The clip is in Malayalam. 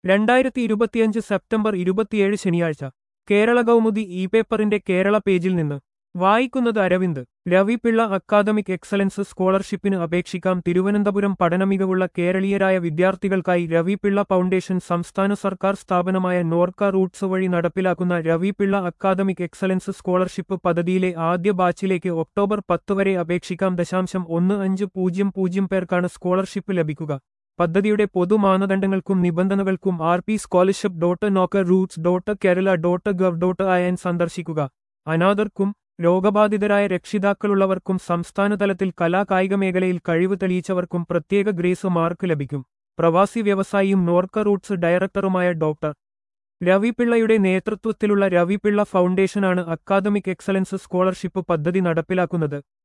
രണ്ടായിരത്തി ഇരുപത്തിയഞ്ച് സെപ്റ്റംബർ ഇരുപത്തിയേഴ് ശനിയാഴ്ച കേരള കൗമുദി ഇ പേപ്പറിന്റെ കേരള പേജിൽ നിന്ന് വായിക്കുന്നത് അരവിന്ദ് രവിപിള്ള അക്കാദമിക് എക്സലൻസ് സ്കോളർഷിപ്പിന് അപേക്ഷിക്കാം തിരുവനന്തപുരം പഠനമികവുള്ള കേരളീയരായ വിദ്യാർത്ഥികൾക്കായി രവിപിള്ള ഫൗണ്ടേഷൻ സംസ്ഥാന സർക്കാർ സ്ഥാപനമായ നോർക്ക റൂട്ട്സ് വഴി നടപ്പിലാക്കുന്ന രവിപിള്ള അക്കാദമിക് എക്സലൻസ് സ്കോളർഷിപ്പ് പദ്ധതിയിലെ ആദ്യ ബാച്ചിലേക്ക് ഒക്ടോബർ പത്ത് വരെ അപേക്ഷിക്കാം ദശാംശം ഒന്ന് അഞ്ച് പൂജ്യം പൂജ്യം പേർക്കാണ് സ്കോളർഷിപ്പ് ലഭിക്കുക പദ്ധതിയുടെ പൊതുമാനദണ്ഡങ്ങൾക്കും നിബന്ധനകൾക്കും ആർ പി സ്കോളർഷിപ്പ് ഡോട്ട് നോക്കർ roots dot Kerala dot gov dot I N സന്ദർശിക്കുക അനാഥർക്കും രോഗബാധിതരായ രക്ഷിതാക്കളുള്ളവർക്കും സംസ്ഥാനതലത്തിൽ കലാകായിക മേഖലയിൽ കഴിവ് തെളിയിച്ചവർക്കും പ്രത്യേക ഗ്രേസ് മാർക്ക് ലഭിക്കും പ്രവാസി വ്യവസായിയും നോർക്ക റൂട്ട്സ് ഡയറക്ടറുമായ ഡോക്ടർ രവിപിള്ളയുടെ നേതൃത്വത്തിലുള്ള രവിപിള്ള ഫൗണ്ടേഷനാണ് അക്കാദമിക് എക്സലൻസ് സ്കോളർഷിപ്പ് പദ്ധതി നടപ്പിലാക്കുന്നത്